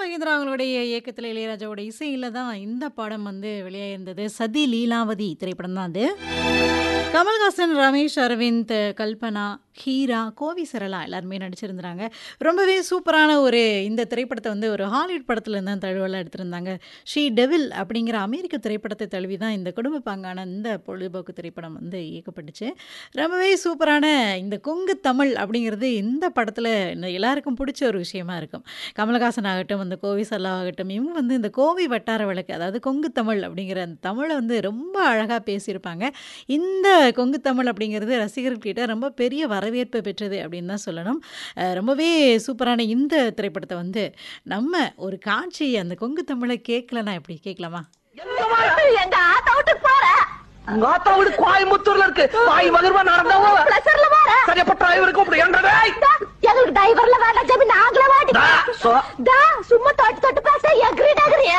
நாகேந்திரா அவங்களுடைய இயக்கத்துல இளையராஜாவோட இசையில தான் இந்த படம் வந்து வெளியாயிருந்தது. சதி லீலாவதி திரைப்படம் தான் அது. கமல்ஹாசன், ரமேஷ் அரவிந்த், கல்பனா, ஹீரா, கோவி சரளா எல்லாருமே நடிச்சிருந்தாங்க. ரொம்பவே சூப்பரான ஒரு இந்த திரைப்படத்த வந்து ஒரு ஹாலிவுட் படத்துலேருந்து தான் தழுவலா எடுத்திருந்தாங்க. ஷீ டெவில் அப்படிங்கிற அமெரிக்க திரைப்படத்தை தழுவி தான் இந்த குடும்ப பாங்கான இந்த பொழுதுபோக்கு திரைப்படம் வந்து இயக்கப்பட்டுச்சு. ரொம்பவே சூப்பரான இந்த கொங்கு தமிழ் அப்படிங்கிறது இந்த படத்துல எல்லாருக்கும் பிடிச்ச ஒரு விஷயமா இருக்கும். கமலஹாசன் ஆகட்டும், அந்த கோவி சரளா ஆகட்டும், இவங்க வந்து இந்த கோவை வட்டார வழக்கு அதாவது கொங்கு தமிழ் அப்படிங்கிற அந்த தமிழ வந்து ரொம்ப அழகா பேசியிருப்பாங்க. இந்த கொங்கு தமிழ் அப்படிங்கிறது ரசிகர்கள்கிட்ட ரொம்ப பெரிய வரவேற்பு பெற்றது அப்படின்னு தான் சொல்லணும். அ ரொம்பவே சூப்பரான இந்த திரைப்படத்த வந்து நம்ம ஒரு காட்சி அந்த கொங்கு தமிழ கேட்கலனா எப்படி? கேட்கலாமா? எங்க ஆத்தா வீட்டுக்கு போறேன் உங்க ஆத்தா வீடு கோயம்புத்தூர்ல இருக்கு வாய் மகிழ்வா நடந்தவோ பிளஸர்ல போறேன் சரியப்ப டிரைவருக்கு அப்படி என்றடே எங்களுக்கு டிரைவர்ல வேண்டாம் ஜெபி நாங்களே வாடி டா, சோ. டா சும்மா தொட்டு தொட்டு பேச எக்ரி டகரிய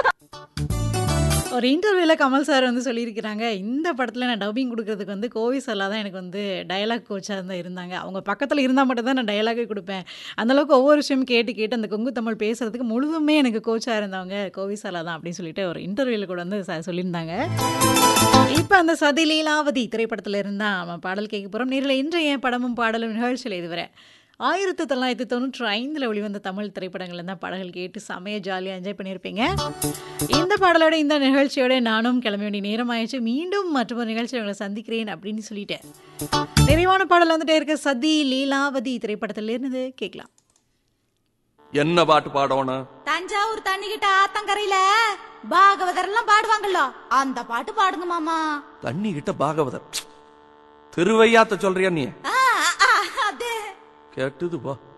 ஒரு இன்டர்வியூல கமல் சார் வந்து சொல்லியிருக்கிறாங்க. இந்த படத்துல நான் டப்பிங் குடுக்குறதுக்கு வந்து கோவி சரளா தான் எனக்கு வந்து டயலாக் கோச்சா தான் இருந்தாங்க. அவங்க பக்கத்துல இருந்தா மட்டும் தான் நான் டயலாக்கே குடுப்பேன். அந்த அளவுக்கு ஒவ்வொரு விஷயமும் கேட்டு கேட்டு அந்த கொங்கு தமிழ் பேசுறதுக்கு முழுதுமே எனக்கு கோச்சா இருந்தவங்க கோவி சரளா தான் அப்படின்னு சொல்லிட்டு ஒரு இன்டர்வியூல கூட வந்து ச சொல்லியிருந்தாங்க. இப்ப அந்த சதி லீலாவதி திரைப்படத்துல இருந்தா நம்ம பாடல் கேட்க போறோம். நேயர்களே இன்றைய படமும் பாடலும் நிகழ்ச்சியில இதுவரை 1995ல வெளிவந்த தமிழ் திரைப்படங்கள்ல தான் பாடல்கள் கேட்டு செமையா ஜாலியா என்ஜாய் பண்ணியிருப்பீங்க. இந்த பாடலோட இந்த நிகழ்ச்சியோட நானும் கிளம்ப வேண்டிய நேரம் ஆயிடுச்சு. மீண்டும் மற்றொரு நிகழ்ச்சியில உங்களை சந்திக்கிறேன் அப்படின்னு சொல்லிட்டேன். நிறைவான பாடல் வந்துட்டே இருக்கு. சதி லீலாவதி திரைப்படத்துல இருந்து கேட்கலாம். என்ன பாட்டு பாடணும் தஞ்சாவூர் தண்ணிக்கிட்ட ஆத்தங்கரையில பாகவதர் எல்லாம் பாடுவாங்கல்ல அந்த பாட்டு பாடுங்க மாமா தண்ணி கிட்ட பாகவதர் திருவையாத்த சொல்றியா நீ ஆ, ஆ, அது கேட்டுது பா